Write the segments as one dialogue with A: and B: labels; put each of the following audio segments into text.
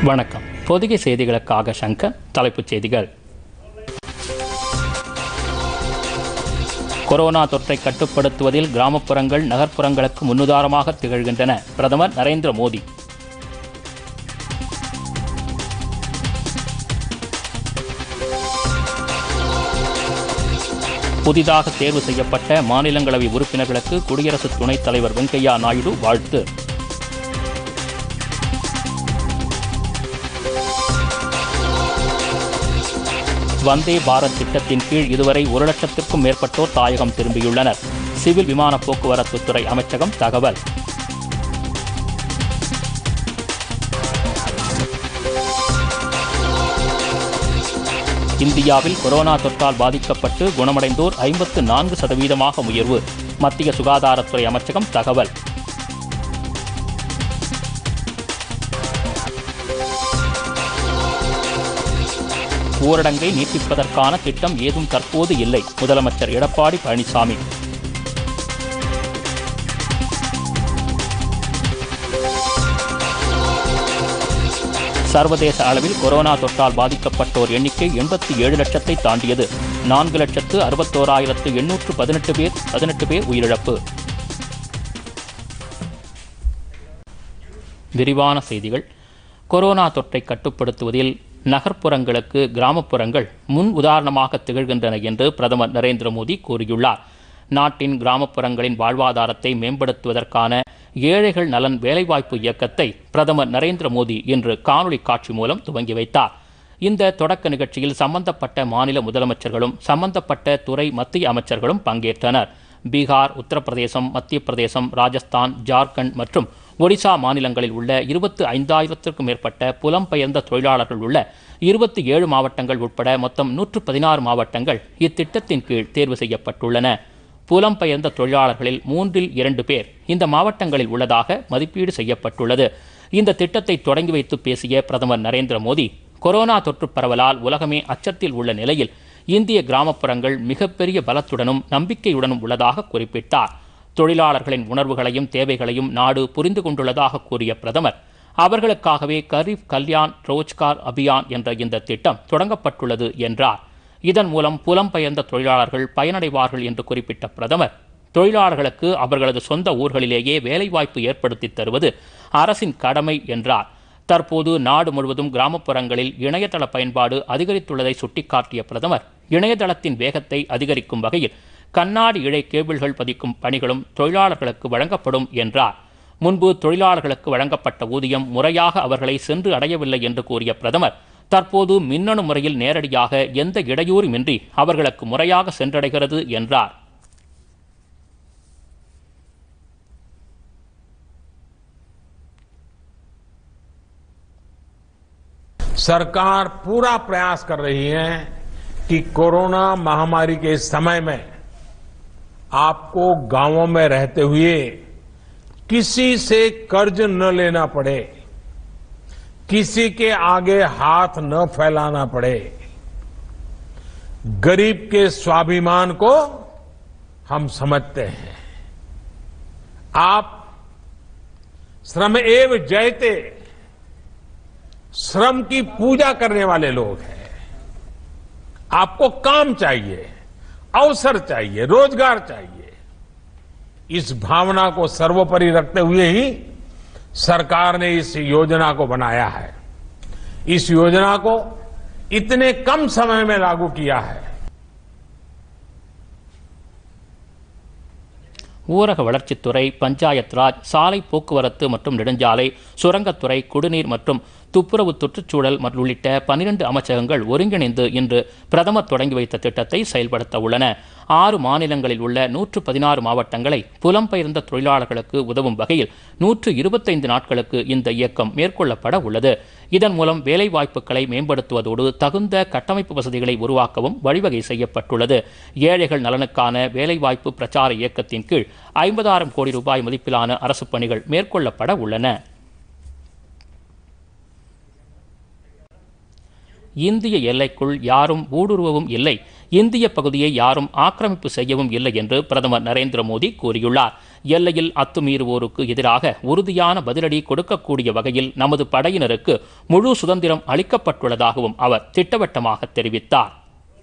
A: வணக்கம் பொதிகை செய்திகளுக்காக சங்கர் தலைப்புச் செய்திகள் கொரோனா தொற்றை கட்டுப்படுத்துவதில் கிராமப்புறங்கள் நகர்ப்புறங்களுக்கு முன்னுதாரணமாக திகழ்கின்றன பிரதமர் நரேந்திர மோடி புதிதாக தேர்வு செய்யப்பட்ட மாநிலங்களவை உறுப்பினர்களுக்கு குடியரசு துணைத் தலைவர் வெங்கையா நாயுடு வாழ்த்து வந்தே பாரத் திட்டத்தின் கீழ் இதுவரை ஒரு லட்சத்திற்கும் மேற்பட்டோர் தாயகம் திரும்பியுள்ளனர் சிவில் விமான போக்குவரத்து துறை அமைச்சகம் தகவல் இந்தியாவில் கொரோனா தொற்றால் பாதிக்கப்பட்டு குணமடைந்தோர் ஐம்பத்து நான்கு சதவீதமாக உயர்வு மத்திய சுகாதாரத்துறை அமைச்சகம் தகவல் ஊரடங்கை நீட்டிப்பதற்கான திட்டம் ஏதும் தற்போது இல்லை முதலமைச்சர் எடப்பாடி பழனிசாமி சர்வதேச அளவில் கொரோனா தொற்றால் பாதிக்கப்பட்டோர் எண்ணிக்கை எண்பத்தி ஏழு லட்சத்தை தாண்டியது நான்கு லட்சத்து அறுபத்தோராயிரத்து எண்ணூற்று பதினெட்டு பேர் பதினெட்டு பேர் உயிரிழப்பு விரிவான செய்திகள் கொரோனா தொற்றை கட்டுப்படுத்துவதில் நகர்ப்புறங்களுக்கு கிராமப்புறங்கள் முன் உதாரணமாக திகழ்கின்றன என்று பிரதமர் நரேந்திர மோடி கூறியுள்ளார் நாட்டின் கிராமப்புறங்களின் வாழ்வாதாரத்தை மேம்படுத்துவதற்கான ஏழைகள் நலன் வேலைவாய்ப்பு இயக்கத்தை பிரதமர் நரேந்திர மோடி இன்று காணொலி காட்சி மூலம் துவங்கி வைத்தார் இந்த தொடக்க நிகழ்ச்சியில் சம்பந்தப்பட்ட மாநில முதலமைச்சர்களும் சம்பந்தப்பட்ட துறை மத்திய அமைச்சர்களும் பங்கேற்றனர் பீகார் உத்தரப்பிரதேசம் மத்திய பிரதேசம் ராஜஸ்தான் ஜார்க்கண்ட் மற்றும் ஒடிசா மாநிலங்களில் உள்ள இருபத்து ஐந்தாயிரத்திற்கும் மேற்பட்ட புலம்பெயர்ந்த தொழிலாளர்கள் உள்ள இருபத்தி ஏழு மாவட்டங்கள் உட்பட மொத்தம் நூற்று பதினாறு மாவட்டங்கள் இத்திட்டத்தின் கீழ் தேர்வு செய்யப்பட்டுள்ளன புலம்பெயர்ந்த தொழிலாளர்களில் மூன்றில் இரண்டு பேர் இந்த மாவட்டங்களில் உள்ளதாக மதிப்பீடு செய்யப்பட்டுள்ளது இந்த திட்டத்தை தொடங்கி வைத்து பேசிய பிரதமர் நரேந்திர மோடி கொரோனா தொற்று பரவலால் உலகமே அச்சத்தில் உள்ள நிலையில் இந்திய கிராமப்புறங்கள் மிகப்பெரிய பலத்துடனும் நம்பிக்கையுடனும் உள்ளதாக குறிப்பிட்டார் தொழிலாளர்களின் உணர்வுகளையும் தேவைகளையும் நாடு புரிந்து கொண்டுள்ளதாக கூறிய பிரதமர் அவர்களுக்காகவே கரீப் கல்யாண் ரோஜ்கார் அபியான் என்ற இந்த திட்டம் தொடங்கப்பட்டுள்ளது என்றார் இதன் மூலம் புலம்பெயர்ந்த தொழிலாளர்கள் பயனடைவார்கள் என்று குறிப்பிட்ட பிரதமர் தொழிலாளர்களுக்கு அவர்களது சொந்த ஊர்களிலேயே வேலைவாய்ப்பு ஏற்படுத்தி தருவது அரசின் கடமை என்றார் தற்போது நாடு முழுவதும் கிராமப்புறங்களில் இணையதள பயன்பாடு அதிகரித்துள்ளதை சுட்டிக்காட்டிய பிரதமர் இணையதளத்தின் வேகத்தை அதிகரிக்கும் வகையில் கண்ணாடி இழை கேபிள்கள் பதிக்கும் பணிகளும் தொழிலாளர்களுக்கு வழங்கப்படும் என்றார் முன்பு தொழிலாளர்களுக்கு வழங்கப்பட்ட ஊதியம் முறையாக அவர்களை சென்று அடையவில்லை என்று கூறிய பிரதமர் தற்போது மின்னணு முறையில் நேரடியாக எந்த இடையூறுமின்றி அவர்களுக்கு முறையாக சென்றடைகிறது என்றார்
B: सरकार पूरा प्रयास कर रही है कि कोरोना महामारी के इस समय में आपको गांवों में रहते हुए किसी से कर्ज न लेना पड़े किसी के आगे हाथ न फैलाना पड़े गरीब के स्वाभिमान को हम समझते हैं आप श्रम एव जयते श्रम की पूजा करने वाले लोग हैं आपको काम चाहिए अवसर चाहिए रोजगार चाहिए इस भावना को सर्वोपरि रखते हुए ही सरकार ने इस योजना को बनाया है इस योजना को इतने कम समय में लागू किया है
A: ஊரக வளர்ச்சித்துறை பஞ்சாயத் ராஜ் சாலை போக்குவரத்து மற்றும் நெடுஞ்சாலை சுரங்கத்துறை குடிநீர் மற்றும் துப்புரவு சுற்றுச்சூழல் மற்றும் உள்ளிட்ட பனிரெண்டு அமைச்சகங்கள் ஒருங்கிணைந்து இன்று பிரதமர் தொடங்கி வைத்த திட்டத்தை செயல்படுத்த உள்ளன ஆறு மாநிலங்களில் உள்ள நூற்று பதினாறு மாவட்டங்களை புலம்பெயர்ந்த தொழிலாளர்களுக்கு உதவும் வகையில் நூற்று இருபத்தைந்து நாட்களுக்கு இந்த இயக்கம் மேற்கொள்ளப்பட உள்ளது இதன் மூலம் வேலைவாய்ப்புகளை மேம்படுத்துவதோடு தகுந்த கட்டமைப்பு வசதிகளை உருவாக்கவும் வழிவகை செய்யப்பட்டுள்ளது ஏழைகள் நலனுக்கான வேலைவாய்ப்பு பிரச்சார இயக்கத்தின் கீழ் ஐம்பதாயிரம் கோடி ரூபாய் மதிப்பிலான அரசு பணிகள் மேற்கொள்ளப்பட உள்ளன இந்திய எல்லைக்குள் யாரும் ஊடுருவவும் இல்லை இந்திய பகுதியை யாரும் ஆக்கிரமிப்பு செய்யவும் இல்லை என்று பிரதமர் நரேந்திர மோடி கூறியுள்ளார் எல்லையில் அத்துமீறுவோருக்கு எதிராக உறுதியான பதிலடி கொடுக்கக்கூடிய வகையில் நமது படையினருக்கு முழு சுதந்திரம் அளிக்கப்பட்டுள்ளதாகவும் அவர் திட்டவட்டமாக தெரிவித்தார்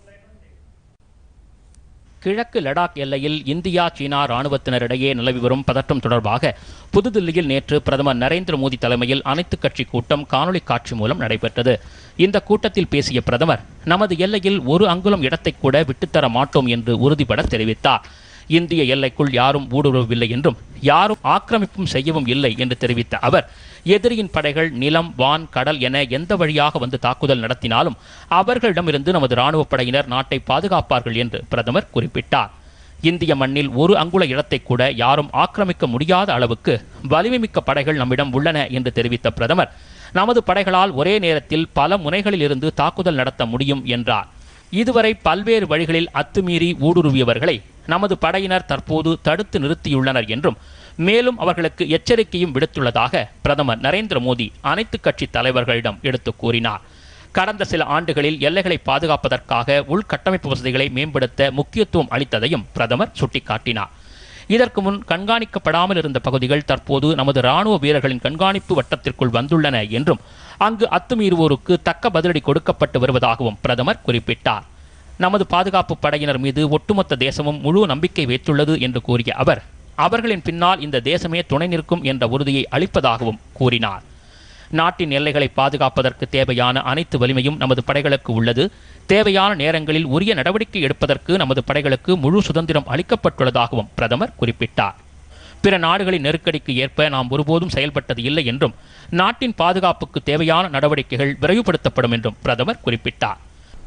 A: கிழக்கு லடாக் எல்லையில் இந்தியா சீனா ராணுவத்தினரிடையே நிலவி வரும் பதற்றம் தொடர்பாக புதுதில்லியில் நேற்று பிரதமர் நரேந்திர மோடி தலைமையில் அனைத்துக் கட்சி கூட்டம் காணொலி காட்சி மூலம் நடைபெற்றது இந்த கூட்டத்தில் பேசிய பிரதமர் நமது எல்லையில் ஒரு அங்குலம் இடத்தை கூட விட்டுத்தர மாட்டோம் என்று உறுதிபட தெரிவித்தார் இந்திய எல்லைக்குள் யாரும் ஊடுருவவில்லை என்றும் யாரும் ஆக்கிரமிப்பும் செய்யவும் இல்லை என்று தெரிவித்த அவர் எதிரியின் படைகள் நிலம் வான் கடல் என எந்த வழியாக வந்து தாக்குதல் நடத்தினாலும் அவர்களிடமிருந்து நமது ராணுவப் படையினர் நாட்டை பாதுகாப்பார்கள் என்று பிரதமர் குறிப்பிட்டார் இந்திய மண்ணில் ஒரு அங்குல இடத்தை கூட யாரும் ஆக்கிரமிக்க முடியாத அளவுக்கு வலிமைமிக்க படைகள் நம்மிடம் உள்ளன என்று தெரிவித்த பிரதமர் நமது படைகளால் ஒரே நேரத்தில் பல முனைகளில் இருந்து தாக்குதல் நடத்த முடியும் என்றார் இதுவரை பல்வேறு வழிகளில் அத்துமீறி ஊடுருவியவர்களை நமது படையினர் தற்போது தடுத்து நிறுத்தியுள்ளனர் என்றும் மேலும் அவர்களுக்கு எச்சரிக்கையும் விடுத்துள்ளதாக பிரதமர் நரேந்திர மோடி அனைத்து கட்சி தலைவர்களிடம் எடுத்து கூறினார் கடந்த சில ஆண்டுகளில் எல்லைகளை பாதுகாப்பதற்காக உள்கட்டமைப்பு வசதிகளை மேம்படுத்த முக்கியத்துவம் அளித்ததையும் பிரதமர் சுட்டிக்காட்டினார் இதற்கு முன் கண்காணிக்கப்படாமல் இருந்த பகுதிகள் தற்போது நமது ராணுவ வீரர்களின் கண்காணிப்பு வட்டத்திற்குள் வந்துள்ளன என்றும் அங்கு அத்துமீறுவோருக்கு தக்க பதிலடி கொடுக்கப்பட்டு வருவதாகவும் பிரதமர் குறிப்பிட்டார் நமது பாதுகாப்பு படையினர் மீது ஒட்டுமொத்த தேசமும் முழு நம்பிக்கை வைத்துள்ளது என்று கூறிய அவர் அவர்களின் பின்னால் இந்த தேசமே துணை நிற்கும் என்ற உறுதியை அளிப்பதாகவும் கூறினார் நாட்டின் எல்லைகளை பாதுகாப்பதற்கு தேவையான அனைத்து வலிமையும் நமது படைகளுக்கு உள்ளது தேவையான நேரங்களில் உரிய நடவடிக்கை எடுப்பதற்கு நமது படைகளுக்கு முழு சுதந்திரம் அளிக்கப்பட்டுள்ளதாகவும் பிரதமர் குறிப்பிட்டார் பிற நாடுகளின் நெருக்கடிக்கு ஏற்ப நாம் ஒருபோதும் செயல்பட்டது இல்லை என்றும் நாட்டின் பாதுகாப்புக்கு தேவையான நடவடிக்கைகள் விரைவுபடுத்தப்படும் என்றும் பிரதமர் குறிப்பிட்டார்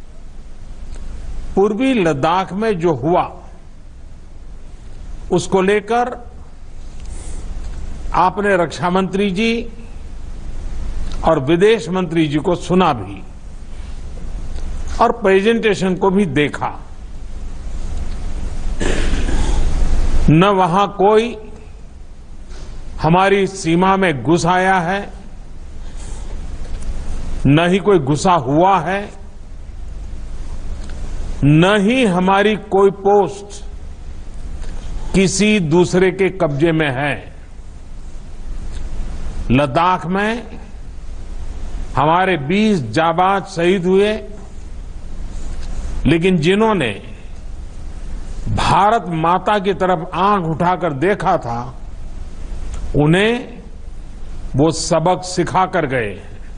B: पूर्वी लद्दाख में जो हुआ उसको लेकर आपने रक्षा मंत्री जी और विदेश मंत्री जी को सुना भी और प्रेजेंटेशन को भी देखा न वहां कोई हमारी सीमा में घुस आया है न ही कोई घुसा हुआ है न ही हमारी कोई पोस्ट किसी दूसरे के कब्जे में है लद्दाख में हमारे 20 जाबाज शहीद हुए लेकिन जिन्होंने भारत माता की तरफ आंख उठाकर देखा था उन्हें वो सबक सिखा कर गए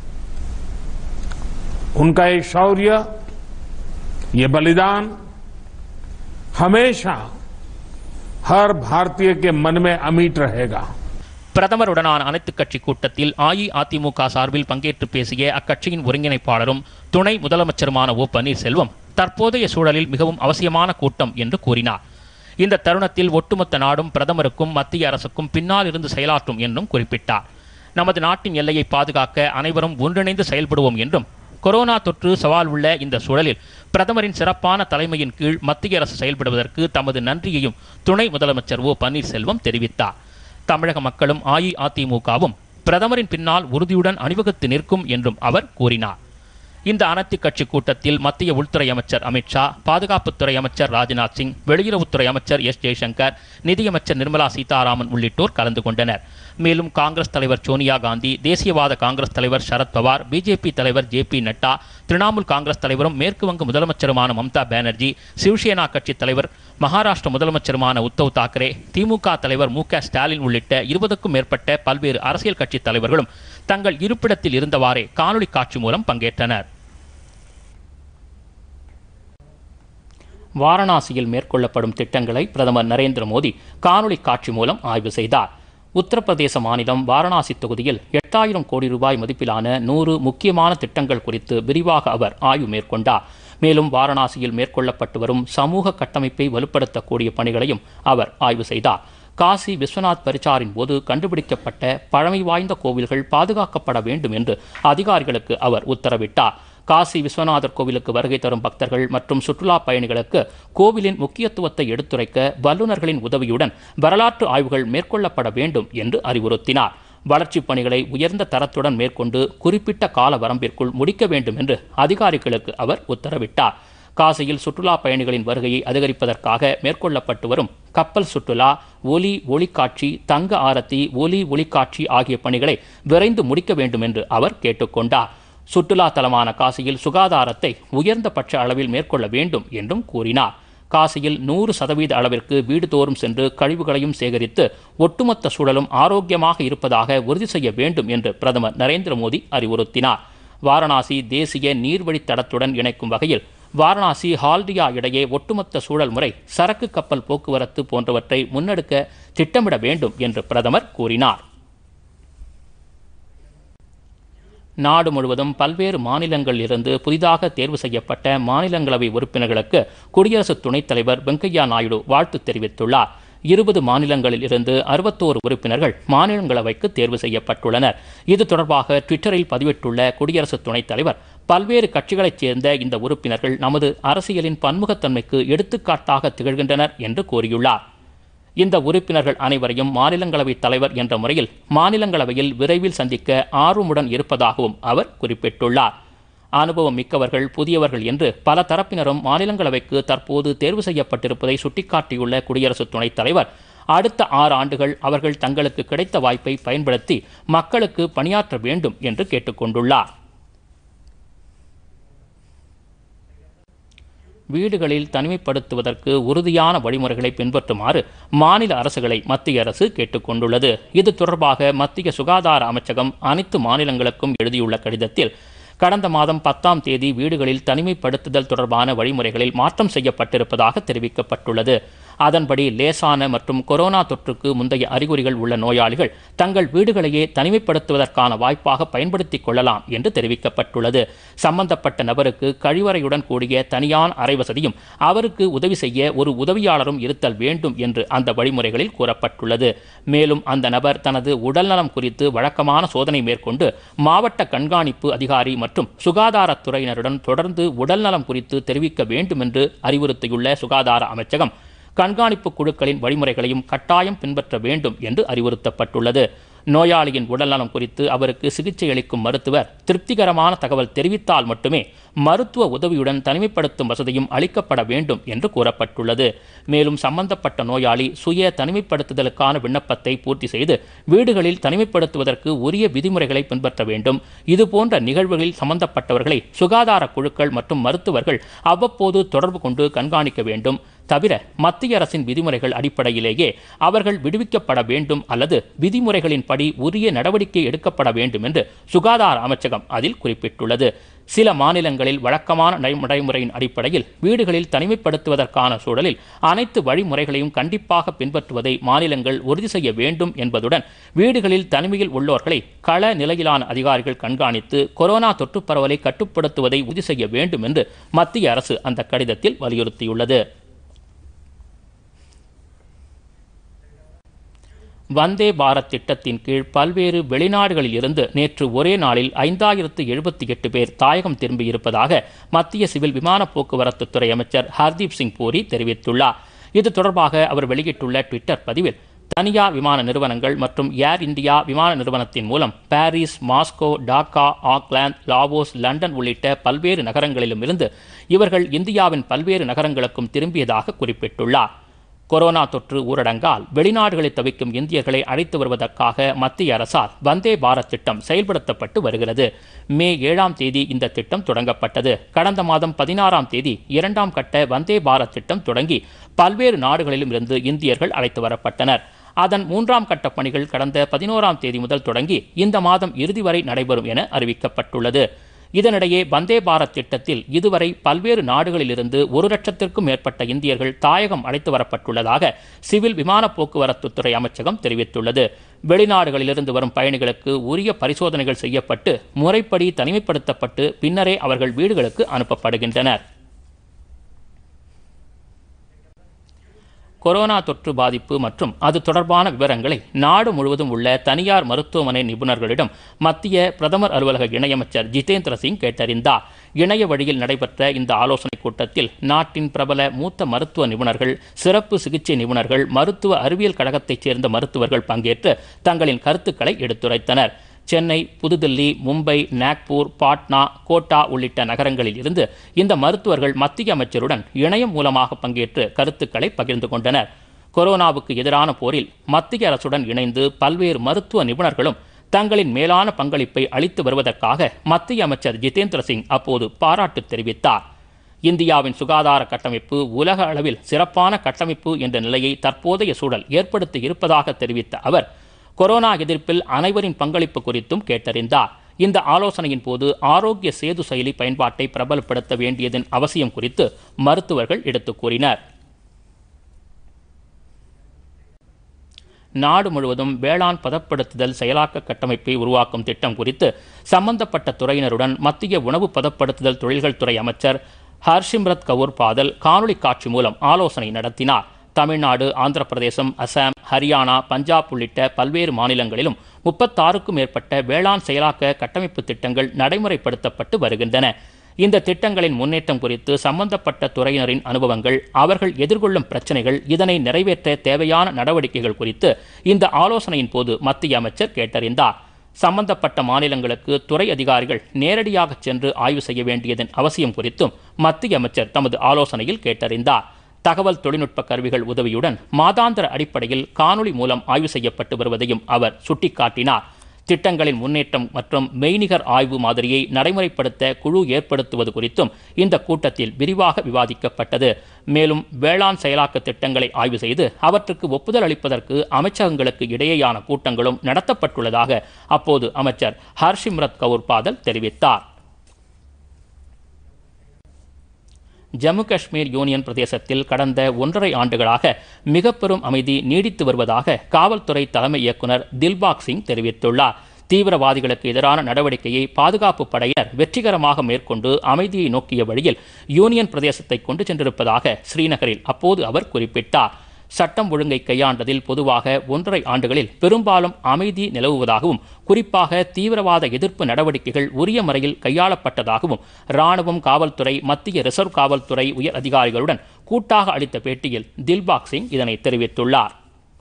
B: उनका ये शौर्य ये बलिदान हमेशा हर भारतीय के मन में अमिट रहेगा
A: பிரதமருடனான அனைத்துக் கட்சி கூட்டத்தில் அஇஅதிமுக சார்பில் பங்கேற்று பேசிய அக்கட்சியின் ஒருங்கிணைப்பாளரும் துணை முதலமைச்சருமான ஓ பன்னீர்செல்வம் தற்போதைய சூழலில் மிகவும் அவசியமான கூட்டம் என்று கூறினார் இந்த தருணத்தில் ஒட்டுமொத்த நாடும் பிரதமருக்கும் மத்திய அரசுக்கும் பின்னால் இருந்து செயலாற்றும் என்றும் குறிப்பிட்டார் நமது நாட்டின் எல்லையை பாதுகாக்க அனைவரும் ஒன்றிணைந்து செயல்படுவோம் என்றும் கொரோனா தொற்று சவால் உள்ள இந்த சூழலில் பிரதமரின் சிறப்பான தலைமையின் கீழ் மத்திய அரசு செயல்படுவதற்கு தமது நன்றியையும் துணை முதலமைச்சர் ஓ பன்னீர்செல்வம் தெரிவித்தார் தமிழக மக்களும் அஇஅதிமுகவும் பிரதமரின் பின்னால் உறுதியுடன் அணிவகுத்து நிற்கும் என்றும் அவர் கூறினார் இந்த அனைத்து கட்சி கூட்டத்தில் மத்திய உள்துறை அமைச்சர் அமித்ஷா பாதுகாப்புத்துறை அமைச்சர் ராஜ்நாத் சிங் வெளியுறவுத்துறை அமைச்சர் எஸ் ஜெய்சங்கர் நிதியமைச்சர் நிர்மலா சீதாராமன் உள்ளிட்டோர் கலந்து கொண்டனர் மேலும் காங்கிரஸ் தலைவர் சோனியா காந்தி தேசியவாத காங்கிரஸ் தலைவர் சரத் பவார் பிஜேபி தலைவர் J P Nadda Trinamool Congress தலைவரும் மேற்கு வங்க முதலமைச்சருமான மம்தா பானர்ஜி சிவசேனா கட்சி தலைவர் மகாராஷ்டிர முதலமைச்சருமான உத்தவ் தாக்கரே திமுக தலைவர் மு க ஸ்டாலின் உள்ளிட்ட இருபதுக்கும் மேற்பட்ட பல்வேறு அரசியல் கட்சி தலைவர்களும் தங்கள் இருப்பிடத்தில் இருந்தவாறே காணொலி காட்சி மூலம் பங்கேற்றனர் வாரணாசியில் மேற்கொள்ளப்படும் திட்டங்களை பிரதமர் நரேந்திர மோடி காணொலி காட்சி மூலம் ஆய்வு செய்தார் உத்தரப்பிரதேச மாநிலம் வாரணாசி தொகுதியில் எட்டாயிரம் கோடி ரூபாய் மதிப்பிலான நூறு முக்கியமான திட்டங்கள் குறித்து விரிவாக அவர் ஆய்வு மேற்கொண்டார் மேலும் வாரணாசியில் மேற்கொள்ளப்பட்டு வரும் சமூக கட்டமைப்பை வலுப்படுத்தக்கூடிய பணிகளையும் அவர் ஆய்வு செய்தார் காசி விஸ்வநாத் பரிச்சாரின் போது கண்டுபிடிக்கப்பட்ட பழமை வாய்ந்த கோவில்கள் பாதுகாக்கப்பட வேண்டும் என்று அதிகாரிகளுக்கு அவர் உத்தரவிட்டார் காசி விஸ்வநாதர் கோவிலுக்கு வருகை தரும் பக்தர்கள் மற்றும் சுற்றுலா பயணிகளுக்கு கோவிலின் முக்கியத்துவத்தை எடுத்துரைக்க வல்லுநர்களின் உதவியுடன் வரலாற்று ஆய்வுகள் மேற்கொள்ளப்பட வேண்டும் என்று அறிவுறுத்தினார் வளர்ச்சிப் பணிகளை உயர்ந்த தரத்துடன் மேற்கொண்டு குறிப்பிட்ட கால வரம்பிற்குள் முடிக்க வேண்டும் என்று அதிகாரிகளுக்கு அவர் உத்தரவிட்டார் காசியில் சுற்றுலா பயணிகளின் வருகையை அதிகரிப்பதற்காக மேற்கொள்ளப்பட்டு வரும் கப்பல் சுற்றுலா ஒலி ஒளிக்காட்சி தங்க ஆரத்தி ஒலி ஒளிக்காட்சி ஆகிய பணிகளை விரைந்து முடிக்க வேண்டும் என்று அவர் கேட்டுக்கொண்டார் சுற்றுலா தலமான காசியில் சுகாதாரத்தை உயர்ந்தபட்ச அளவில் மேற்கொள்ள வேண்டும் என்றும் கூறினார் காசியில் நூறு சதவீத அளவிற்கு வீடுதோறும் சென்று கழிவுகளையும் சேகரித்து ஒட்டுமொத்த சூழலும் ஆரோக்கியமாக இருப்பதாக உறுதி செய்ய வேண்டும் என்று பிரதமர் நரேந்திர மோடி அறிவுறுத்தினார் வாரணாசி தேசிய நீர்வழித்தடத்துடன் இணைக்கும் வகையில் வாரணாசி ஹால்டியா இடையே ஒட்டுமொத்த சூழல் முறை சரக்கு கப்பல் போக்குவரத்து போன்றவற்றை முன்னெடுக்க திட்டமிட வேண்டும் என்று பிரதமர் கூறினார் நாடு முழுவதும் பல்வேறு மாநிலங்களில் இருந்து புதிதாக தேர்வு செய்யப்பட்ட மாநிலங்களவை உறுப்பினர்களுக்கு குடியரசு துணைத் தலைவர் வெங்கையா நாயுடு வாழ்த்து தெரிவித்துள்ளார் இருபது மாநிலங்களில் இருந்து அறுபத்தோரு உறுப்பினர்கள் மாநிலங்களவைக்கு தேர்வு செய்யப்பட்டுள்ளனர் இது தொடர்பாக ட்விட்டரில் பதிவிட்டுள்ள குடியரசு துணைத் தலைவர் பல்வேறு கட்சிகளைச் சேர்ந்த இந்த உறுப்பினர்கள் நமது அரசியலின் பன்முகத்தன்மைக்கு எடுத்துக்காட்டாக திகழ்கின்றனர் என்று கூறியுள்ளார் இந்த உறுப்பினர்கள் அனைவரையும் மாநிலங்களவை தலைவர் என்ற முறையில் மாநிலங்களவையில் விரைவில் சந்திக்க ஆர்வமுடன் இருப்பதாகவும் அவர் குறிப்பிட்டுள்ளார் அனுபவம் மிக்கவர்கள் புதியவர்கள் என்று பல தரப்பினரும் மாநிலங்களவைக்கு தற்போது தேர்வு செய்யப்பட்டிருப்பதை சுட்டிக்காட்டியுள்ள குடியரசு துணைத் தலைவர் அடுத்த ஆறு ஆண்டுகள் அவர்கள் தங்களுக்கு கிடைத்த வாய்ப்பை பயன்படுத்தி மக்களுக்கு பணியாற்ற வேண்டும் என்று கேட்டுக்கொண்டுள்ளார் வீடுகளில் தனிமைப்படுத்துவதற்கு உறுதியான வழிமுறைகளை பின்பற்றுமாறு மாநில அரசுகளை மத்திய அரசு கேட்டுக்கொண்டுள்ளது இது தொடர்பாக மத்திய சுகாதார அமைச்சகம் அனைத்து மாநிலங்களுக்கும் எழுதியுள்ள கடிதத்தில் கடந்த மாதம் பத்தாம் தேதி வீடுகளில் தனிமைப்படுத்துதல் தொடர்பான வழிமுறைகளில் மாற்றம் செய்யப்பட்டிருப்பதாக தெரிவிக்கப்பட்டுள்ளது அதன்படி லேசான மற்றும் கொரோனா தொற்றுக்கு முந்தைய அறிகுறிகள் உள்ள நோயாளிகள் தங்கள் வீடுகளையே தனிமைப்படுத்துவதற்கான வாய்ப்பாக பயன்படுத்திக் கொள்ளலாம் என்று தெரிவிக்கப்பட்டுள்ளது சம்பந்தப்பட்ட நபருக்கு கழிவறையுடன் கூடிய தனியான அறை வசதியும் அவருக்கு உதவி செய்ய ஒரு உதவியாளரும் இருத்தல் வேண்டும் என்று அந்த வழிமுறைகளில் கூறப்பட்டுள்ளது மேலும் அந்த நபர் தனது உடல்நலம் குறித்து வழக்கமான சோதனை மேற்கொண்டு மாவட்ட கண்காணிப்பு அதிகாரி மற்றும் சுகாதாரத்துறையினருடன் தொடர்ந்து உடல்நலம் குறித்து தெரிவிக்க வேண்டும் என்று அறிவுறுத்தியுள்ள சுகாதார அமைச்சகம் கண்காணிப்பு குழுக்களின் வழிமுறைகளையும் கட்டாயம் பின்பற்ற வேண்டும் என்று அறிவுறுத்தப்பட்டுள்ளது நோயாளியின் உடல்நலம் குறித்து அவருக்கு சிகிச்சை அளிக்கும் மருத்துவர் திருப்திகரமான தகவல் தெரிவித்தால் மட்டுமே மருத்துவ உதவியுடன் தனிமைப்படுத்தும் வசதியும் அளிக்கப்பட வேண்டும் என்று கூறப்பட்டுள்ளது மேலும் சம்பந்தப்பட்ட நோயாளி சுய தனிமைப்படுத்துதலுக்கான விண்ணப்பத்தை பூர்த்தி செய்து வீடுகளில் தனிமைப்படுத்துவதற்கு உரிய விதிமுறைகளை பின்பற்ற வேண்டும் இதுபோன்ற நிகழ்வுகளில் சம்பந்தப்பட்டவர்களை சுகாதார குழுக்கள் மற்றும் மருத்துவர்கள் அவ்வப்போது தொடர்பு கொண்டு கண்காணிக்க வேண்டும் தவிர மத்திய அரசின் விதிமுறைகள் அடிப்படையிலேயே அவர்கள் விடுவிக்கப்பட வேண்டும் அல்லது விதிமுறைகளின்படி உரிய நடவடிக்கை எடுக்கப்பட வேண்டும் என்று சுகாதார அமைச்சகம் அதில் குறிப்பிட்டுள்ளது சில மாநிலங்களில் வழக்கமான நடைமுறையின் அடிப்படையில் வீடுகளில் தனிமைப்படுத்துவதற்கான சூழலில் அனைத்து வழிமுறைகளையும் கண்டிப்பாக பின்பற்றுவதை மாநிலங்கள் உறுதி செய்ய வேண்டும் என்பதுடன் வீடுகளில் தனிமையில் உள்ளோர்களை கள நிலையிலான அதிகாரிகள் கண்காணித்து கொரோனா தொற்று பரவலை கட்டுப்படுத்துவதை உறுதி செய்ய வேண்டும் என்று மத்திய அரசு அந்த கடிதத்தில் வலியுறுத்தியுள்ளது வந்தே பாரத் திட்டத்தின் கீழ் பல்வேறு வெளிநாடுகளில் இருந்து நேற்று ஒரே நாளில் ஐந்தாயிரத்து எழுபத்தி எட்டு பேர் தாயகம் திரும்பியிருப்பதாக மத்திய சிவில் விமான போக்குவரத்து துறை அமைச்சர் ஹர்தீப் சிங் பூரி தெரிவித்துள்ளார் இது தொடர்பாக அவர் வெளியிட்டுள்ள ட்விட்டர் பதிவில் தனியார் விமான நிறுவனங்கள் மற்றும் ஏர் இந்தியா விமான நிறுவனத்தின் மூலம் Paris Moscow Dhaka Auckland Laos London உள்ளிட்ட பல்வேறு நகரங்களிலும் இருந்து இவர்கள் இந்தியாவின் பல்வேறு நகரங்களுக்கும் திரும்பியதாக குறிப்பிட்டுள்ளார் கொரோனா தொற்று ஊரடங்கால் வெளிநாடுகளில் தவிக்கும் இந்தியர்களை அழைத்து வருவதற்காக மத்திய அரசால் வந்தே பாரத் திட்டம் செயல்படுத்தப்பட்டு வருகிறது மே ஏழாம் தேதி இந்த திட்டம் தொடங்கப்பட்டது கடந்த மாதம் பதினாறாம் தேதி இரண்டாம் கட்ட வந்தே பாரத் திட்டம் தொடங்கி பல்வேறு நாடுகளிலும் இருந்து இந்தியர்கள் அழைத்து வரப்பட்டனர் அதன் மூன்றாம் கட்ட பணிகள் கடந்த பதினோராம் தேதி முதல் தொடங்கி இந்த மாதம் இறுதி வரை நடைபெறும் என அறிவிக்கப்பட்டுள்ளது இதனிடையே வந்தே பாரத் திட்டத்தில் இதுவரை பல்வேறு நாடுகளிலிருந்து ஒரு லட்சத்திற்கும் மேற்பட்ட இந்தியர்கள் தாயகம் அழைத்து வரப்பட்டுள்ளதாக சிவில் விமான போக்குவரத்து துறை அமைச்சகம் தெரிவித்துள்ளது வெளிநாடுகளிலிருந்து வரும் பயணிகளுக்கு உரிய பரிசோதனைகள் செய்யப்பட்டு முறைப்படி தனிமைப்படுத்தப்பட்டு பின்னரே அவர்கள் வீடுகளுக்கு அனுப்பப்படுகின்றனர் கொரோனா தொற்று பாதிப்பு மற்றும் அது தொடர்பான விவரங்களை நாடு முழுவதும் உள்ள தனியார் மருத்துவமனை நிபுணர்களிடம் மத்திய பிரதமர் அலுவலக இணையமைச்சர் ஜிதேந்திர சிங் கேட்டறிந்தார் இணைய வழியில் நடைபெற்ற இந்த ஆலோசனைக் கூட்டத்தில் நாட்டின் பிரபல மூத்த மருத்துவ நிபுணர்கள் சிறப்பு சிகிச்சை நிபுணர்கள் மருத்துவ அறிவியல் கழகத்தைச் சேர்ந்த மருத்துவர்கள் பங்கேற்று தங்களின் கருத்துக்களை எடுத்துரைத்தனர் சென்னை புதுதில்லி மும்பை நாக்பூர் பாட்னா கோட்டா உள்ளிட்ட நகரங்களில் இருந்து இந்த மருத்துவர்கள் மத்திய அமைச்சருடன் இணையம் மூலமாக பங்கேற்று கருத்துக்களை பகிர்ந்து கொண்டனர் கொரோனாவுக்கு எதிரான போரில் மத்திய அரசுடன் இணைந்து பல்வேறு மருத்துவ நிபுணர்களும் தங்களின் மேலான பங்களிப்பை அளித்து வருவதற்காக மத்திய அமைச்சர் ஜிதேந்திர சிங் அப்போது பாராட்டு தெரிவித்தார் இந்தியாவின் சுகாதார கட்டமைப்பு உலக அளவில் சிறப்பான கட்டமைப்பு என்ற நிலையை தற்போதைய சூழல் ஏற்படுத்தி இருப்பதாக தெரிவித்த அவர் கொரோனா எதிர்ப்பில் அனைவரின் பங்களிப்பு குறித்தும் கேட்டறிந்தார் இந்த ஆலோசனையின் போது ஆரோக்கிய சேது செயலி பயன்பாட்டை பிரபலப்படுத்த வேண்டியதன் அவசியம் குறித்து மருத்துவர்கள் எடுத்துக் கூறினர் நாடு முழுவதும் வேளாண் பதப்படுத்துதல் செயலாக்க கட்டமைப்பை உருவாக்கும் திட்டம் குறித்து சம்பந்தப்பட்ட துறையினருடன் மத்திய உணவு பதப்படுத்துதல் தொழில்கள் துறை அமைச்சர் ஹர்ஷிம்ரத் கவுர் பாதல் காணொலி காட்சி மூலம் ஆலோசனை நடத்தினார் தமிழ்நாடு ஆந்திர பிரதேசம் அசாம் ஹரியானா பஞ்சாப் உள்ளிட்ட பல்வேறு மாநிலங்களிலும் முப்பத்தாறுக்கும் மேற்பட்ட வேளாண் செயலாக்க கட்டமைப்பு திட்டங்கள் நடைமுறைப்படுத்தப்பட்டு வருகின்றன இந்த திட்டங்களின் முன்னேற்றம் குறித்து சம்பந்தப்பட்ட துறையினரின் அனுபவங்கள் அவர்கள் எதிர்கொள்ளும் பிரச்சனைகள் இதனை நிறைவேற்ற தேவையான நடவடிக்கைகள் குறித்து இந்த ஆலோசனையின் போது மத்திய அமைச்சர் கேட்டறிந்தார் சம்பந்தப்பட்ட மாநிலங்களுக்கு துறை அதிகாரிகள் நேரடியாக சென்று ஆய்வு செய்ய வேண்டியதன் அவசியம் குறித்தும் மத்திய அமைச்சர் தமது ஆலோசனையில் கேட்டறிந்தார் தகவல் தொழில்நுட்ப கருவிகள் உதவியுடன் மாதாந்திர அடிப்படையில் காணொளி மூலம் ஆய்வு செய்யப்பட்டு வருவதையும் அவர் சுட்டிக்காட்டினார் திட்டங்களின் முன்னேற்றம் மற்றும் மெய்நிகர் ஆய்வு மாதிரியை நடைமுறைப்படுத்த குழு ஏற்படுத்துவது குறித்தும் இந்த கூட்டத்தில் விரிவாக விவாதிக்கப்பட்டது மேலும் வேளாண் செயலாக்க திட்டங்களை ஆய்வு செய்து அவற்றுக்கு ஒப்புதல் அளிப்பதற்கு அமைச்சகங்களுக்கு இடையேயான கூட்டங்களும் நடத்தப்பட்டுள்ளதாக அப்போது அமைச்சர் ஹர்ஷிம்ரத் கவுர் பாதல் தெரிவித்தார் ஜம்மு காஷ்மீர் யூனியன் பிரதேசத்தில் கடந்த ஒன்றரை ஆண்டுகளாக மிக பெரும் அமைதி நீடித்து வருவதாக காவல்துறை தலைமை இயக்குனர் தில்பாக் சிங் தெரிவித்துள்ளார் தீவிரவாதிகளுக்கு எதிரான நடவடிக்கையை பாதுகாப்பு படையினர் வெற்றிகரமாக மேற்கொண்டு அமைதியை நோக்கிய வழியில் யூனியன் பிரதேசத்தை கொண்டு சென்றிருப்பதாக ஸ்ரீநகரில் அப்போது அவர் குறிப்பிட்டார் சட்டம் ஒழுங்கை கையாண்டதில் பொதுவாக ஒன்றரை ஆண்டுகளில் பெரும்பாலும் அமைதி நிலவுவதாகவும் குறிப்பாக தீவிரவாத எதிர்ப்பு நடவடிக்கைகள் உரிய முறையில் கையாளப்பட்டதாகவும் ராணுவம் காவல்துறை மத்திய ரிசர்வ் காவல்துறை உயர் அதிகாரிகளுடன் கூட்டாக அளித்த பேட்டியில் தில்பாக் சிங் இதனை தெரிவித்துள்ளார்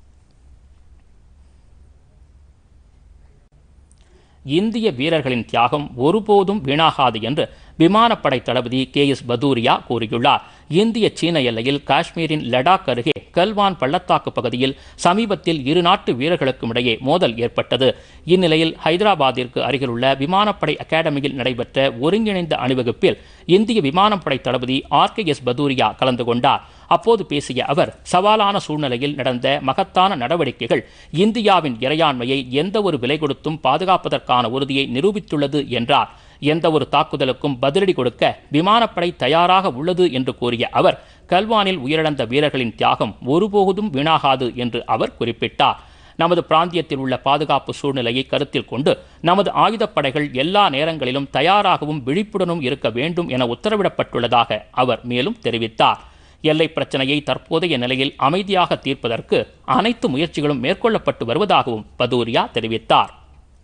A: இந்திய வீரர்களின் தியாகம் ஒருபோதும் வீணாகாது என்று விமானப்படை தளபதி கே எஸ் பதூரியா கூறியுள்ளார் இந்திய சீன எல்லையில் காஷ்மீரின் லடாக் அருகே கல்வான் பள்ளத்தாக்கு பகுதியில் சமீபத்தில் இரு நாட்டு வீரர்களுக்கும் இடையே மோதல் ஏற்பட்டது இந்நிலையில் ஹைதராபாத்திற்கு அருகிலுள்ள விமானப்படை அகாடமியில் நடைபெற்ற ஒருங்கிணைந்த அணிவகுப்பில் இந்திய விமானப்படை தளபதி ஆர் கே எஸ் பதூரியா கலந்து கொண்டார் அப்போது பேசிய அவர் சவாலான சூழ்நிலையில் நடந்த மகத்தான நடவடிக்கைகள் இந்தியாவின் இறையாண்மையை எந்த ஒரு விலை கொடுத்தும் பாதுகாப்பதற்கான உறுதியை நிரூபித்துள்ளது என்றார் எந்த ஒரு தாக்குதலுக்கும் பதிலடி கொடுக்க விமானப்படை தயாராக உள்ளது என்று கூறிய அவர் கல்வானில் உயிரிழந்த வீரர்களின் தியாகம் ஒருபோதும் வீணாகாது என்று அவர் குறிப்பிட்டார் நமது பிராந்தியத்தில் உள்ள பாதுகாப்பு சூழ்நிலையை கருத்தில் கொண்டு நமது ஆயுதப்படைகள் எல்லா நேரங்களிலும் தயாராகவும் விழிப்புடனும் இருக்க வேண்டும் என உத்தரவிடப்பட்டுள்ளதாக அவர் மேலும் தெரிவித்தார் எல்லை பிரச்சனையை தற்போதைய நிலையில் அமைதியாக தீர்ப்பதற்கு அனைத்து முயற்சிகளும் மேற்கொள்ளப்பட்டு வருவதாகவும் பதூரியா தெரிவித்தார்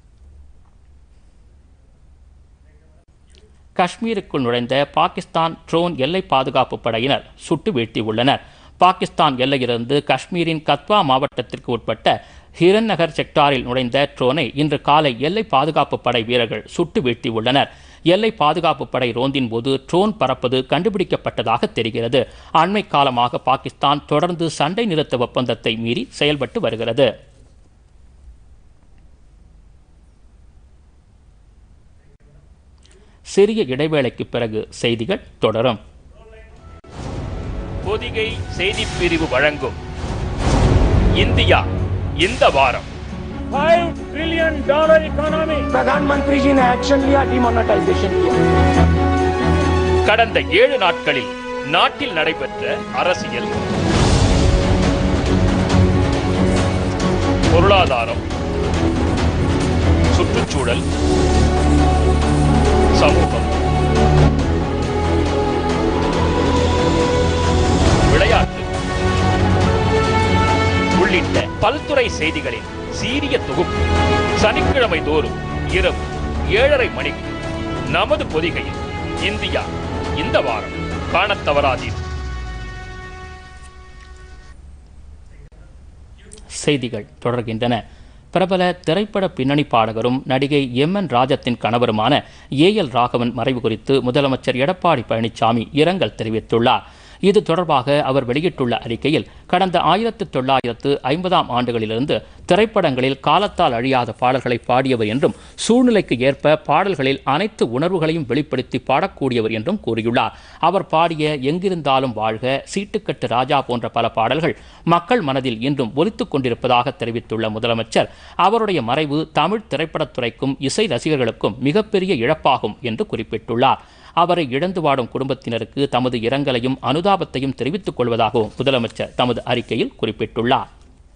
A: காஷ்மீருக்குள் நுழைந்த பாகிஸ்தான் ட்ரோன் எல்லை பாதுகாப்பு படையினர் சுட்டு வீழ்த்தியுள்ளனர் பாகிஸ்தான் எல்லையிலிருந்து காஷ்மீரின் கத்வா மாவட்டத்திற்கு உட்பட்ட ஹிரன் நகர் செக்டாரில் நுழைந்த ட்ரோனை இன்று காலை எல்லை பாதுகாப்பு படை வீரர்கள் சுட்டு வீழ்த்தியுள்ளனர் எல்லை பாதுகாப்பு படை ரோந்தின் போது ட்ரோன் பறப்பது கண்டுபிடிக்கப்பட்டதாக தெரிகிறது அண்மை காலமாக பாகிஸ்தான் தொடர்ந்து சண்டை நிறுத்த ஒப்பந்தத்தை மீறி செயல்பட்டு வருகிறது சிறிய இடைவேளைக்கு பிறகு செய்திகள் தொடரும்
C: பொதிகை செய்திப் பிரிவு வழங்கும் இந்தியா இந்த வாரம்
D: फाइव ट्रिलियन डॉलर इकोनॉमी
E: प्रधानमंत्री जी ने एक्शन लिया डिमोनेटाइजेशन किया
C: கடந்த ஏழு நாட்களில் நாட்டில் நடைபெற்ற அரசியல் பொருளாதாரம் சுற்றுச்சூழல் சமூகம் விளையாட்டு உள்ளிட்ட பல்துறை செய்திகளின் சீரிய தொகுப்பு சனிக்கிழமை தோறும் இரவு ஏழரை மணிக்கு நமது பொதிகையில் இந்தியா இந்த வாரம் காணத் தவறாதீர்
A: செய்திகள் தொடர்கின்றன பிரபல திரைப்பட பின்னணி பாடகரும் நடிகை எம் என் ராஜத்தின் கணவருமான ஏ எல் ராகவன் மறைவு குறித்து முதலமைச்சர் எடப்பாடி பழனிசாமி இரங்கல் தெரிவித்துள்ளார் இது தொடர்பாக அவர் வெளியிட்டுள்ள அறிக்கையில் கடந்த ஆயிரத்து தொள்ளாயிரத்து ஐம்பதாம் ஆண்டுகளிலிருந்து திரைப்படங்களில் காலத்தால் அழியாத பாடல்களை பாடியவர் என்றும் சூழ்நிலைக்கு ஏற்ப பாடல்களில் அனைத்து உணர்வுகளையும் வெளிப்படுத்தி பாடக்கூடியவர் என்றும் கூறியுள்ளார் அவர் பாடிய எங்கிருந்தாலும் வாழ்க சீட்டுக்கட்டு ராஜா போன்ற பல பாடல்கள் மக்கள் மனதில் இன்றும் ஒலித்துக் கொண்டிருப்பதாக தெரிவித்துள்ள முதலமைச்சர் அவருடைய மறைவு தமிழ் திரைப்படத்துறைக்கும் இசை ரசிகர்களுக்கும் மிகப்பெரிய இழப்பாகும் என்று குறிப்பிட்டுள்ளார் அவரை இழந்து வாடும் குடும்பத்தினருக்கு தமது இரங்கலையும் அனுதாபத்தையும் தெரிவித்துக் கொள்வதாகவும் முதலமைச்சர் தமது அறிக்கையில் குறிப்பிட்டுள்ளார்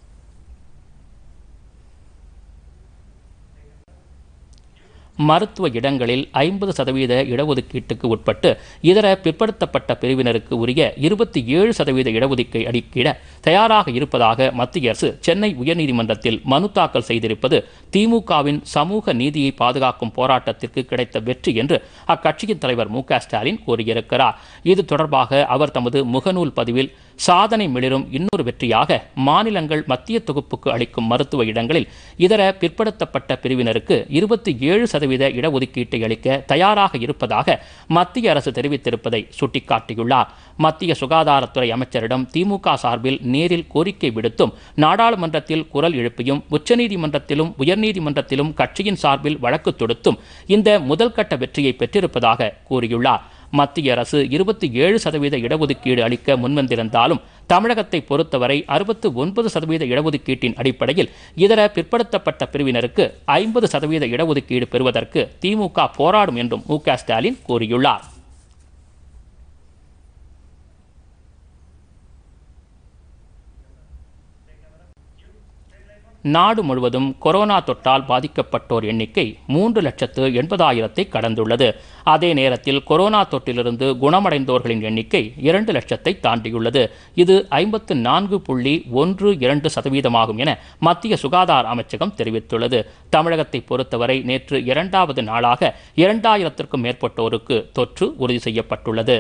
A: மருத்துவ இடங்களில் ஐம்பது சதவீத இடஒதுக்கீட்டுக்கு உட்பட்டு இதர பிற்படுத்தப்பட்ட பிரிவினருக்கு உரிய இருபத்தி ஏழு சதவீத இடஒதுக்கீடு அடிக்கிட தயாராக இருப்பதாக மத்திய அரசு சென்னை உயர்நீதிமன்றத்தில் மனு தாக்கல் செய்திருப்பது திமுகவின் சமூக நீதியை பாதுகாக்கும் போராட்டத்திற்கு கிடைத்த வெற்றி என்று அக்கட்சியின் தலைவர் மு க ஸ்டாலின் கூறியிருக்கிறார் இது தொடர்பாக அவர் தமது முகநூல் பதிவில் சாதனை மிளிரும் இன்னொரு வெற்றியாக மாநிலங்கள் மத்திய தொகுப்புக்கு அளிக்கும் மருத்துவ இடங்களில் இதர பிற்படுத்தப்பட்ட பிரிவினருக்கு இருபத்தி ஏழு சதவீத இடஒதுக்கீட்டை அளிக்க தயாராக இருப்பதாக மத்திய அரசு தெரிவித்திருப்பதை சுட்டிக்காட்டியுள்ளார் மத்திய சுகாதாரத்துறை அமைச்சரிடம் திமுக சார்பில் நேரில் கோரிக்கை விடுத்தும் நாடாளுமன்றத்தில் குரல் எழுப்பியும் உச்சநீதிமன்றத்திலும் உயர்நீதிமன்றத்திலும் கட்சியின் சார்பில் வழக்கு தொடுத்தும் இந்த முதல் கட்ட வெற்றியை பெற்றிருப்பதாக கூறியுள்ளார் மத்திய அரசு இருபத்தி ஏழு சதவீத இடஒதுக்கீடு அளிக்க முன்வந்திருந்தாலும் தமிழகத்தை பொறுத்தவரை அறுபத்து ஒன்பது சதவீத இடஒதுக்கீட்டின் அடிப்படையில் இதர பிற்படுத்தப்பட்ட பிரிவினருக்கு ஐம்பது சதவீத இடஒதுக்கீடு பெறுவதற்கு திமுக போராடும் என்றும் மு க ஸ்டாலின் கூறியுள்ளார் நாடு முழுவதும் கொரோனா தொற்றால் பாதிக்கப்பட்டோர் எண்ணிக்கை மூன்று லட்சத்து எண்பதாயிரத்தை கடந்துள்ளது அதே நேரத்தில் கொரோனா தொற்றிலிருந்து குணமடைந்தோர்களின் எண்ணிக்கை இரண்டு லட்சத்தை தாண்டியுள்ளது இது ஐம்பத்து நான்கு புள்ளி ஒன்று இரண்டு சதவீதமாகும் என மத்திய சுகாதார அமைச்சகம் தெரிவித்துள்ளது தமிழகத்தை பொறுத்தவரை நேற்று இரண்டாவது நாளாக இரண்டாயிரத்திற்கும் மேற்பட்டோருக்கு தொற்று உறுதி செய்யப்பட்டுள்ளது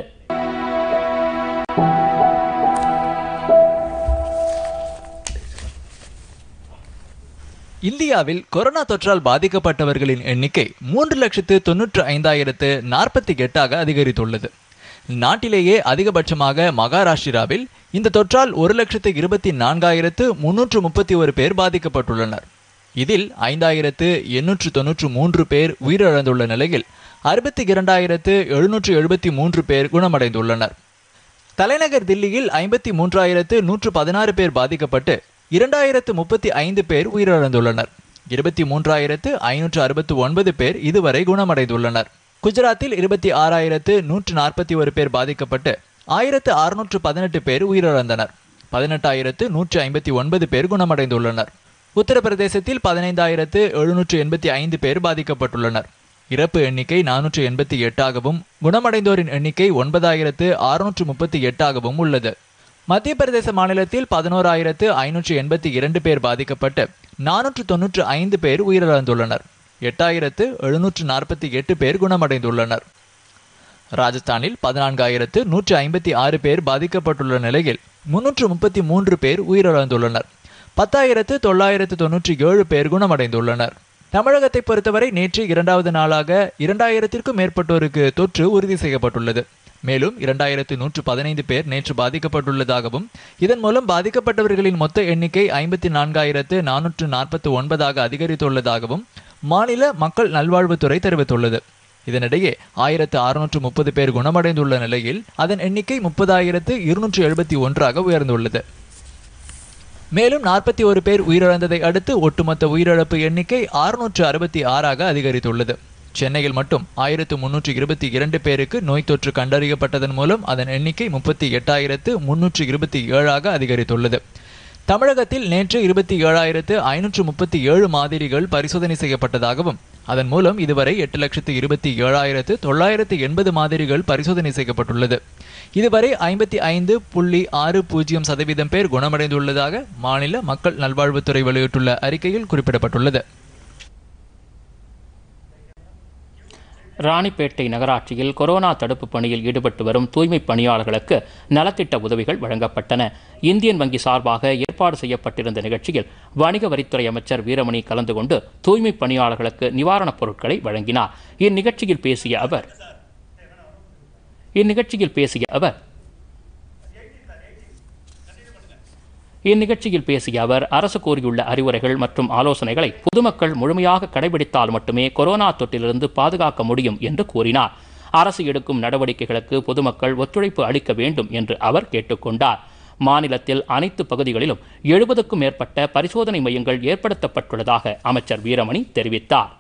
F: இந்தியாவில் கொரோனா தொற்றால் பாதிக்கப்பட்டவர்களின் எண்ணிக்கை மூன்று லட்சத்து தொன்னூற்று ஐந்தாயிரத்து நாற்பத்தி எட்டாக அதிகரித்துள்ளது நாட்டிலேயே அதிகபட்சமாக மகாராஷ்டிராவில் இந்த தொற்றால் ஒரு லட்சத்து இருபத்தி நான்காயிரத்து முன்னூற்று முப்பத்தி ஒரு பேர் பாதிக்கப்பட்டுள்ளனர் இதில் ஐந்தாயிரத்து எண்ணூற்று தொன்னூற்று மூன்று பேர் உயிரிழந்துள்ள நிலையில் அறுபத்தி இரண்டாயிரத்து எழுநூற்று எழுபத்தி மூன்று பேர் குணமடைந்துள்ளனர் தலைநகர் தில்லியில் ஐம்பத்தி மூன்றாயிரத்து நூற்று பதினாறு பேர் பாதிக்கப்பட்டு இரண்டாயிரத்து முப்பத்தி ஐந்து பேர் உயிரிழந்துள்ளனர் இருபத்தி மூன்றாயிரத்து ஐநூற்று அறுபத்து ஒன்பது பேர் இதுவரை குணமடைந்துள்ளனர் குஜராத்தில் இருபத்தி ஆறாயிரத்து நூற்று நாற்பத்தி ஒரு பேர் பாதிக்கப்பட்டு ஆயிரத்து அறுநூற்று பதினெட்டு பேர் உயிரிழந்தனர் பதினெட்டாயிரத்து நூற்று ஐம்பத்தி ஒன்பது பேர் குணமடைந்துள்ளனர் உத்தரப்பிரதேசத்தில் பதினைந்தாயிரத்து எழுநூற்று எண்பத்தி ஐந்து பேர் பாதிக்கப்பட்டுள்ளனர் இறப்பு எண்ணிக்கை நானூற்று எண்பத்தி எட்டாகவும் குணமடைந்தோரின் எண்ணிக்கை ஒன்பதாயிரத்து அறுநூற்று முப்பத்தி எட்டாகவும் உள்ளது மத்திய பிரதேச மாநிலத்தில் பதினோராயிரத்து ஐநூற்று எண்பத்தி இரண்டு பேர் பாதிக்கப்பட்டு நானூற்று தொன்னூற்று ஐந்து பேர் உயிரிழந்துள்ளனர் எட்டாயிரத்து எழுநூற்று நாற்பத்தி எட்டு பேர் குணமடைந்துள்ளனர் ராஜஸ்தானில் பதினான்காயிரத்து நூற்று ஐம்பத்தி ஆறு பேர் பாதிக்கப்பட்டுள்ள நிலையில் முன்னூற்று முப்பத்தி மூன்று பேர் உயிரிழந்துள்ளனர் பத்தாயிரத்து தொள்ளாயிரத்து தொன்னூற்றி ஏழு பேர் குணமடைந்துள்ளனர் தமிழகத்தை பொறுத்தவரை நேற்று இரண்டாவது நாளாக இரண்டாயிரத்திற்கும் மேற்பட்டோருக்கு தொற்று உறுதி செய்யப்பட்டுள்ளது மேலும் இரண்டாயிரத்து நூற்று பதினைந்து பேர் நேற்று பாதிக்கப்பட்டுள்ளதாகவும் இதன் மூலம் பாதிக்கப்பட்டவர்களின் மொத்த எண்ணிக்கை ஐம்பத்தி நான்காயிரத்து நானூற்று நாற்பத்தி ஒன்பதாக அதிகரித்துள்ளதாகவும் மாநில மக்கள் நல்வாழ்வுத்துறை தெரிவித்துள்ளது இதனிடையே ஆயிரத்து அறுநூற்று முப்பது பேர் குணமடைந்துள்ள நிலையில் அதன் எண்ணிக்கை முப்பதாயிரத்து இருநூற்று எழுபத்தி ஒன்றாக உயர்ந்துள்ளது மேலும் நாற்பத்தி ஒரு பேர் உயிரிழந்ததை அடுத்து ஒட்டுமொத்த உயிரிழப்பு எண்ணிக்கை அறுநூற்று அறுபத்தி ஆறாக அதிகரித்துள்ளது சென்னையில் மட்டும் ஆயிரத்து முன்னூற்று இருபத்தி இரண்டு பேருக்கு நோய் தொற்று கண்டறியப்பட்டதன் மூலம் அதன் எண்ணிக்கை முப்பத்தி எட்டாயிரத்து முன்னூற்று இருபத்தி ஏழாக அதிகரித்துள்ளது தமிழகத்தில் நேற்று இருபத்தி ஏழாயிரத்து ஐநூற்று முப்பத்தி ஏழு மாதிரிகள் பரிசோதனை செய்யப்பட்டதாகவும் அதன் மூலம் இதுவரை எட்டு லட்சத்து இருபத்தி ஏழாயிரத்து தொள்ளாயிரத்து எண்பது மாதிரிகள் பரிசோதனை செய்யப்பட்டுள்ளது இதுவரை ஐம்பத்தி ஐந்து புள்ளி ஆறு பூஜ்ஜியம் சதவீதம் பேர் குணமடைந்துள்ளதாக மாநில மக்கள் நல்வாழ்வுத்துறை வெளியிட்டுள்ள அறிக்கையில் குறிப்பிடப்பட்டுள்ளது
A: ராணிப்பேட்டை நகராட்சியில் கொரோனா தடுப்பு பணியில் ஈடுபட்டு வரும் தூய்மை பணியாளர்களுக்கு நலத்திட்ட உதவிகள் வழங்கப்பட்டன இந்தியன் வங்கி சார்பாக ஏற்பாடு செய்யப்பட்டிருந்த நிகழ்ச்சியில் வணிக வரித்துறை அமைச்சர் வீரமணி கலந்து கொண்டு தூய்மை பணியாளர்களுக்கு நிவாரணப் பொருட்களை வழங்கினார் இந்நிகழ்ச்சியில் பேசிய அவர் இந்நிகழ்ச்சியில் பேசிய அவர் இந்நிகழ்ச்சியில் பேசிய அவர் அரசு கூறியுள்ள அறிவுரைகள் மற்றும் ஆலோசனைகளை பொதுமக்கள் முழுமையாக கடைபிடித்தால் மட்டுமே கொரோனா தொற்றிலிருந்து பாதுகாக்க முடியும் என்று கூறினார் அரசு எடுக்கும் நடவடிக்கைகளுக்கு பொதுமக்கள் ஒத்துழைப்பு அளிக்க வேண்டும் என்று அவர் கேட்டுக்கொண்டார் மாநிலத்தில் அனைத்து பகுதிகளிலும் எழுபதுக்கும் மேற்பட்ட பரிசோதனை மையங்கள் ஏற்படுத்தப்பட்டுள்ளதாக அமைச்சர் வீரமணி தெரிவித்தார்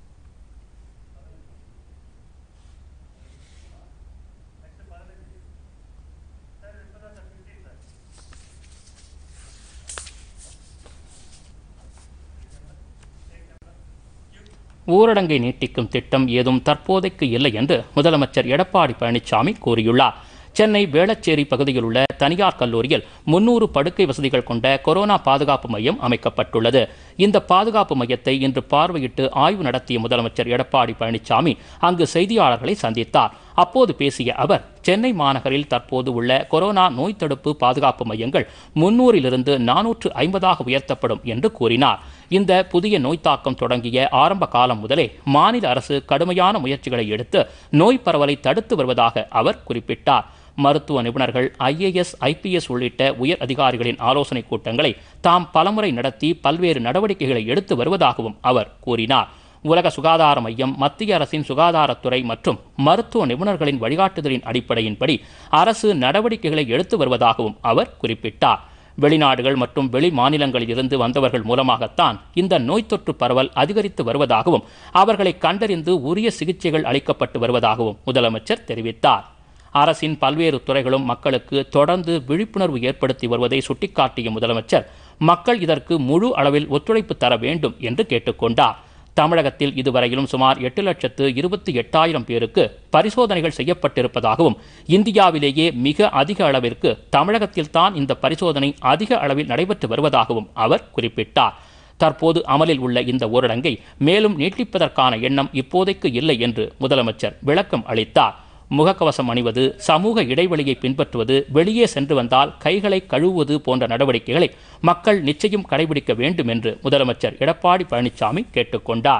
A: ஊரடங்கை நீட்டிக்கும் திட்டம் ஏதும் தற்போதைக்கு இல்லை என்று முதலமைச்சர் எடப்பாடி பழனிசாமி கூறியுள்ளார் சென்னை வேளச்சேரி பகுதியில் உள்ள தனியார் கல்லூரியில் முன்னூறு படுக்கை வசதிகள் கொண்ட கொரோனா பாதுகாப்பு மையம் அமைக்கப்பட்டுள்ளது இந்த பாதுகாப்பு மையத்தை இன்று பார்வையிட்டு ஆய்வு நடத்திய முதலமைச்சர் எடப்பாடி பழனிசாமி அங்கு செய்தியாளர்களை சந்தித்தார் அப்போது பேசிய அவர் சென்னை மாநகரில் தற்போது உள்ள கொரோனா நோய் தடுப்பு பாதுகாப்பு மையங்கள் முன்னூறிலிருந்து நானூற்று ஐம்பதாக உயர்த்தப்படும் என்று கூறினார் இந்த புதிய நோய் தாக்கம் தொடங்கிய ஆரம்ப காலம் முதலே மாநில அரசு கடுமையான முயற்சிகளை எடுத்து நோய் பரவலை தடுத்து வருவதாக அவர் குறிப்பிட்டார் மருத்துவ நிபுணர்கள் ஐஏஎஸ் ஐபிஎஸ் உள்ளிட்ட உயர் அதிகாரிகளின் ஆலோசனைக் கூட்டங்களை தாம் பலமுறை நடத்தி பல்வேறு நடவடிக்கைகளை எடுத்து வருவதாகவும் அவர் கூறினார் உலக சுகாதார மையம் மத்திய அரசின் சுகாதாரத்துறை மற்றும் மருத்துவ நிபுணர்களின் வழிகாட்டுதலின் அடிப்படையின்படி அரசு நடவடிக்கைகளை எடுத்து வருவதாகவும் அவர் குறிப்பிட்டார் வெளிநாடுகள் மற்றும் வெளி மாநிலங்களில் இருந்து வந்தவர்கள் மூலமாகத்தான் இந்த நோய் தொற்று பரவல் அதிகரித்து வருவதாகவும் அவர்களை கண்டறிந்து உரிய சிகிச்சைகள் அளிக்கப்பட்டு வருவதாகவும் முதலமைச்சர் தெரிவித்தார் அரசின் பல்வேறு துறைகளும் மக்களுக்கு தொடர்ந்து விழிப்புணர்வு ஏற்படுத்தி வருவதை சுட்டிக்காட்டிய முதலமைச்சர் மக்கள் இதற்கு முழு அளவில் ஒத்துழைப்பு தர வேண்டும் என்று கேட்டுக்கொண்டார் தமிழகத்தில் இதுவரையிலும் சுமார் எட்டு லட்சத்து இருபத்தி எட்டாயிரம் பேருக்கு பரிசோதனைகள் செய்யப்பட்டிருப்பதாகவும் இந்தியாவிலேயே மிக அதிக அளவிற்கு தமிழகத்தில்தான் இந்த பரிசோதனை அதிக அளவில் நடைபெற்று வருவதாகவும் அவர் குறிப்பிட்டார் தற்போது அமலில் உள்ள இந்த ஊரடங்கை மேலும் நீட்டிப்பதற்கான எண்ணம் இப்போதைக்கு இல்லை என்று முதலமைச்சர் விளக்கம் அளித்தார் முகக்கவசம் அணிவது சமூக இடைவெளியை பின்பற்றுவது வெளியே சென்று வந்தால் கைகளை கழுவுவது போன்ற நடவடிக்கைகளை மக்கள் நிச்சயம் கடைபிடிக்க வேண்டும் என்று முதலமைச்சர் எடப்பாடி பழனிசாமி கேட்டுக்கொண்டார்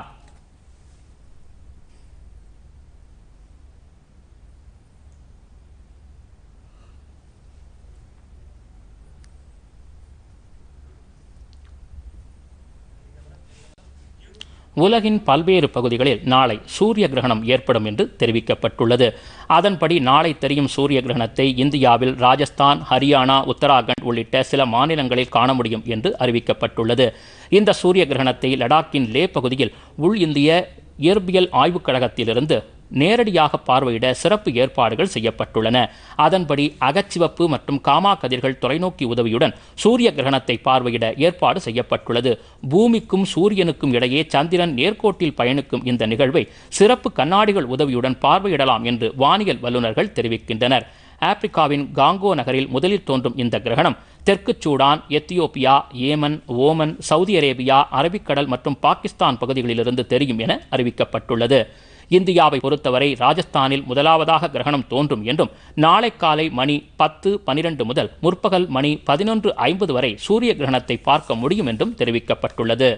A: உலகின் பல்வேறு பகுதிகளில் நாளை சூரிய கிரகணம் ஏற்படும் என்று தெரிவிக்கப்பட்டுள்ளது அதன்படி நாளை தெரியும் சூரிய கிரகணத்தை இந்தியாவில் ராஜஸ்தான் ஹரியானா உத்தராகண்ட் உள்ளிட்ட சில மாநிலங்களில் காண முடியும் என்று அறிவிக்கப்பட்டுள்ளது இந்த சூரிய கிரகணத்தை லடாக்கின் லே பகுதியில் உள் இந்திய இயற்பியல் ஆய்வுக் கழகத்திலிருந்து நேரடியாக பார்வையிட சிறப்பு ஏற்பாடுகள் செய்யப்பட்டுள்ளன அதன்படி அகச்சிவப்பு மற்றும் காமா கதிர்கள் தொலைநோக்கி உதவியுடன் சூரிய கிரகணத்தை பார்வையிட ஏற்பாடு செய்யப்பட்டுள்ளது பூமிக்கும் சூரியனுக்கும் இடையே சந்திரன் நேர்கோட்டில் பயணிக்கும் இந்த நிகழ்வை சிறப்பு கண்ணாடிகள் உதவியுடன் பார்வையிடலாம் என்று வானியல் வல்லுநர்கள் தெரிவிக்கின்றனர் ஆப்பிரிக்காவின் காங்கோ நகரில் முதலில் தோன்றும் இந்த கிரகணம் தெற்கு Sudan Ethiopia Yemen Oman Saudi Arabia அரபிக்கடல் மற்றும் பாகிஸ்தான் பகுதிகளிலிருந்து தெரியும் என அறிவிக்கப்பட்டுள்ளது இந்தியாவை பொறுத்தவரை ராஜஸ்தானில் முதலாவதாக கிரகணம் தோன்றும் என்றும் நாளை காலை மணி பத்து பனிரெண்டு முதல் முற்பகல் மணி பதினொன்று ஐம்பது வரை சூரிய கிரகணத்தை பார்க்க முடியும் என்றும் தெரிவிக்கப்பட்டுள்ளது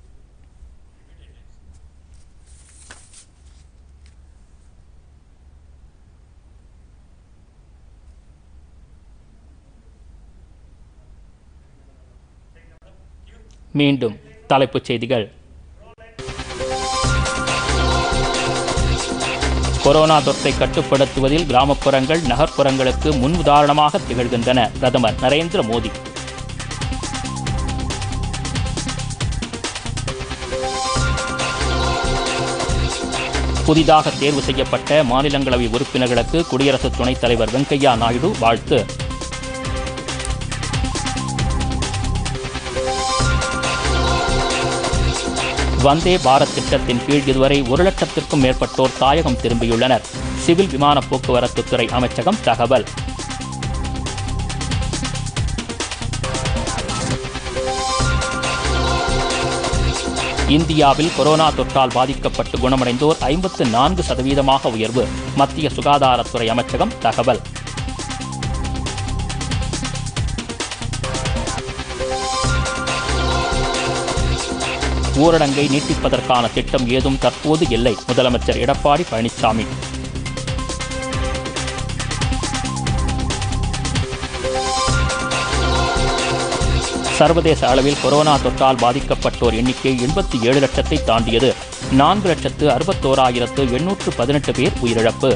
A: மீண்டும் தலைப்புச் செய்திகள் கொரோனா தொற்றை கட்டுப்படுத்துவதில் கிராமப்புறங்கள் நகர்ப்புறங்களுக்கு முன் உதாரணமாக திகழ்கின்றன பிரதமர் நரேந்திர மோடி புதிதாக தேர்வு செய்யப்பட்ட மாநிலங்களவை உறுப்பினர்களுக்கு குடியரசு துணைத் தலைவர் வெங்கையா நாயுடு வாழ்த்து வந்தே பாரத் திட்டத்தின் கீழ் இதுவரை ஒரு லட்சத்திற்கும் மேற்பட்டோர் தாயகம் திரும்பியுள்ளனர் சிவில் விமான போக்குவரத்து துறை அமைச்சகம் தகவல் இந்தியாவில் கொரோனா தொற்றால் பாதிக்கப்பட்டு குணமடைந்தோர் ஐம்பத்து நான்கு சதவீதமாக உயர்வு மத்திய சுகாதாரத்துறை அமைச்சகம் தகவல் ஊரடங்கை நீட்டிப்பதற்கான திட்டம் ஏதும் தற்போது இல்லை முதலமைச்சர் எடப்பாடி பழனிசாமி சர்வதேச அளவில் கொரோனா தொற்றால் பாதிக்கப்பட்டோர் எண்ணிக்கை எண்பத்தி ஏழு லட்சத்தை தாண்டியது நான்கு லட்சத்து அறுபத்தோராயிரத்து எண்ணூற்று பதினெட்டு பேர் உயிரிழப்பு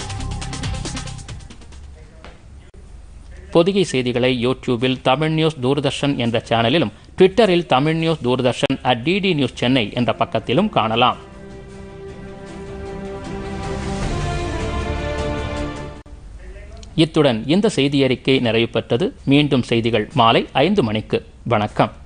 A: பொதிகை செய்திகளை யூடியூபில் தமிழ் நியூஸ் தூர்தர்ஷன் என்ற சேனலிலும் ட்விட்டரில் Tamil news Doordarshan at DD news Chennai என்ற பக்கத்திலும் காணலாம் இத்துடன் இந்த செய்தி அறிக்கை நிறைவு பெற்றது மீண்டும் செய்திகள் மாலை ஐந்து மணிக்கு வணக்கம்